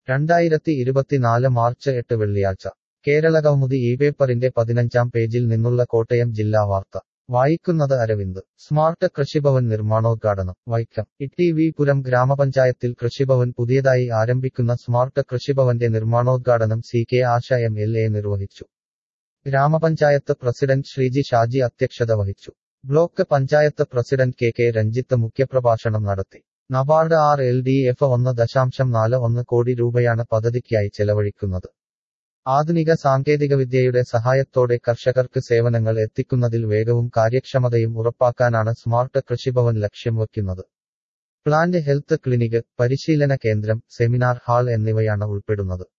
രണ്ടായിരത്തി ഇരുപത്തിനാല് മാർച്ച് എട്ട് വെള്ളിയാഴ്ച കേരളകൗമുദി ഈ പേപ്പറിന്റെ പതിനഞ്ചാം പേജിൽ നിന്നുള്ള കോട്ടയം ജില്ലാ വാർത്ത വായിക്കുന്നത് അരവിന്ദ് സ്മാർട്ട് കൃഷിഭവൻ നിർമ്മാണോദ്ഘാടനം വൈക്കം ഇ വി പുരം ഗ്രാമപഞ്ചായത്തിൽ കൃഷിഭവൻ പുതിയതായി ആരംഭിക്കുന്ന സ്മാർട്ട് കൃഷിഭവന്റെ നിർമ്മാണോദ്ഘാടനം C K Asha M L A നിർവഹിച്ചു ഗ്രാമപഞ്ചായത്ത് പ്രസിഡന്റ് ശ്രീജി ഷാജി അധ്യക്ഷത വഹിച്ചു block panchayat president K K Ranjith മുഖ്യപ്രഭാഷണം നടത്തി NABARD R L D F ഒന്ന് ദശാംശം നാല് ഒന്ന് കോടി രൂപയാണ് പദ്ധതിക്കായി ചെലവഴിക്കുന്നത് ആധുനിക സാങ്കേതികവിദ്യയുടെ സഹായത്തോടെ കർഷകർക്ക് സേവനങ്ങൾ എത്തിക്കുന്നതിൽ വേഗവും കാര്യക്ഷമതയും ഉറപ്പാക്കാനാണ് സ്മാർട്ട് കൃഷിഭവൻ ലക്ഷ്യം വയ്ക്കുന്നത് പ്ലാന്റ് ഹെൽത്ത് ക്ലിനിക് പരിശീലന കേന്ദ്രം സെമിനാർ ഹാൾ എന്നിവയാണ് ഉൾപ്പെടുന്നത്